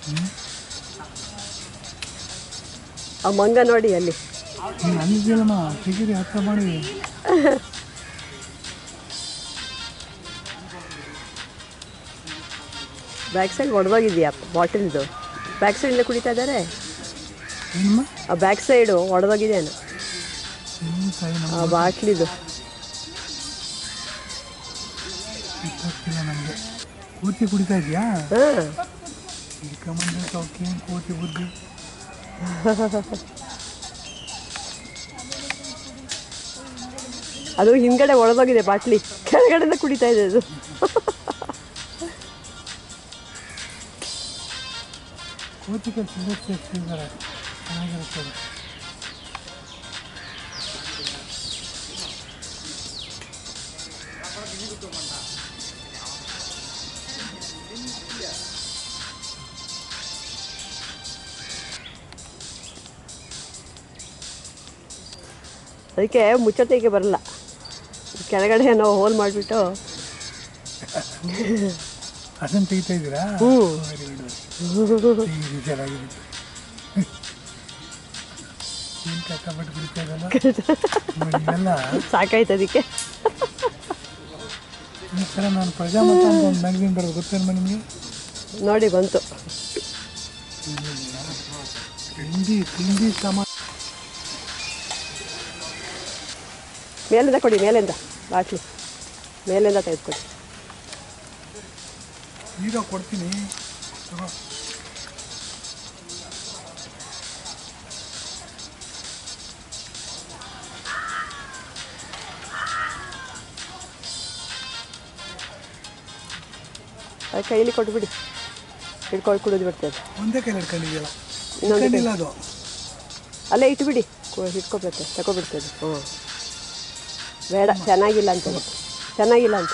ಆ ಮಂಗ ನೋಡಿ ಅಲ್ಲಿ ನೀನು ಅಂದಿದ್ದೀಯಲ್ಲಮ್ಮ ತೆಗೀರಿ ಹತ್ರ ಮಾಡಿ ಬ್ಯಾಕ್ ಸೈಡ್ ಒಡೆದೋಗಿದೆಯಾ ಬಾಟಲ್ದು ಬ್ಯಾಕ್ ಸೈಡಿಂದ ಕುಡಿತಾ ಇದ್ದಾರೆ ಏನಮ್ಮ ಆ ಬ್ಯಾಕ್ ಸೈಡು ಒಡೆದೋಗಿದೆಯೇನು ಏನು ತಾಯಿ ನಮ್ಮ ಆ ಬಾಟ್ಲಿದು ಗೊತ್ತಿಲ್ಲ ನಮಗೆ ಕೂತಿ ಕುಡಿತಾ ಇದೆಯಾ ಹಾಂ ಇಳ್ಕೊಂಬಂದ್ರೆ ಸೌಖ್ಯ ಕೋತಿ ಬುದ್ಧಿ ಅದು ಹಿಂದ್ಗಡೆ ಒಡೆದೋಗಿದೆ ಬಾಟ್ಲಿ ಕೆಳಗಡೆಯಿಂದ ಕುಡಿತಾ ಇದೆ ಅದು ಕೋತಿ ಕೆಲಸ ಸೇರಿಸಿದ್ದಾರೆ ಚೆನ್ನಾಗಿರುತ್ತದೆ ಅದಕ್ಕೆ ಮುಚ್ಚತೆಗೆ ಬರಲ್ಲ ಕೆಳಗಡೆ ನಾವು ಹೋಲ್ ಮಾಡಿಬಿಟ್ಟು ಅದನ್ನು ತೆಗಿತಾ ಇದ್ದೀರಾ ಹ್ಞೂ ವೆರಿ ಗುಡ್ ತೆಗೀರಿ ಚೆನ್ನಾಗಿದೆ ಏನು ಕಷ್ಟಪಟ್ಟು ಕುಡಿತಾ ಇದ್ದಲ್ಲ ನೋಡಿ ಇವೆಲ್ಲ ಸಾಕಾಯ್ತು ಅದಕ್ಕೆ ಈ ಥರ ನಾನು ಪ್ರಜಾಮತ ಅಂತ ಒಂದು ಮ್ಯಾಗ್ಝಿನ್ ಬರೋದು ಗೊತ್ತೇನಮ್ಮ ನಿಮಗೆ ನೋಡಿ ಬಂತು ತಿಂಡಿ ತಿಂಡಿ ಸಮ ಮೇಲಿಂದ ಕೊಡಿ ಮೇಲಿಂದ ಬಾಟ್ಲಿ ಮೇಲಿಂದ ತೆಗೆದುಕೊಡಿ ಈಗ ಕೊಡ್ತೀನಿ ತಗೋ. ಅದು ಕೈಲಿ ಕೊಟ್ಬಿಡಿ ಹಿಡ್ಕೊಂಡು ಕುಡಿದು ಬಿಡ್ತದೆ ಒಂದೇ ಕೈಲಿ ಹಿಡ್ಕೊಂಡಿದೆಯಲ್ಲ ಇನ್ನೊಂದು ಕೈ ಹಿಡ್ಕೊಂಡಿಲ್ಲ ಅದು ಅಲ್ಲೇ ಇಟ್ಬಿಡಿ ಕು- ಹಿಡ್ಕೊಬೇಕು ತಗೊಬಿಡ್ತದೆ ಹ್ಞೂ ಬೇಡ ಚೆನ್ನಾಗಿಲ್ಲ ಅಂತ ಚೆನ್ನಾಗಿಲ್ಲ ಅಂತ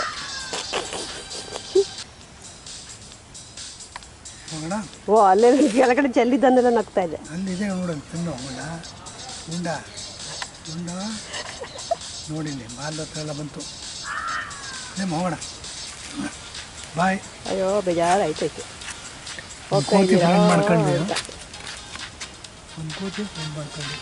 ಹೋಗೋಣ ಓ ಅಲ್ಲೇ ಕೆಳಗಡೆ ಚೆಲ್ಲಿದ್ದನ್ನೆಲ್ಲ ನಗ್ತಾ ಇದೆ ಅಲ್ಲಿದೆ ನೋಡೋಣ ತಿನ್ನು ಉಂಡ ಉಂಡ ಉಂಡ ನೋಡಿನಿ ಬಾಲ್ದ ಹತ್ರ ಎಲ್ಲ ಬಂತು ನಿಮ್ಮ ಹೋಗೋಣ ಬಾಯ್ ಅಯ್ಯೋ ಬೇಜಾರಾಯ್ತೈತೆ ಹೋಗ್ತಾ ಕೋತಿ ಇದ್ದೀರಾ friend ಮಾಡ್ಕೊಂಡ್ವಿ. ಅಂತ. ಒಂದು ಕೋತಿ ಫ್ರೆಂಡ್ ಮಾಡ್ಕೊಂಡು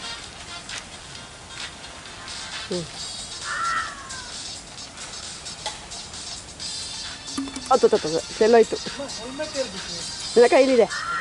ಹತ್ತು ಹತ್ತು ಚೆಲ್ಲೋಯ್ತು ನಿನ್ನ ಕೈಲಿದೆ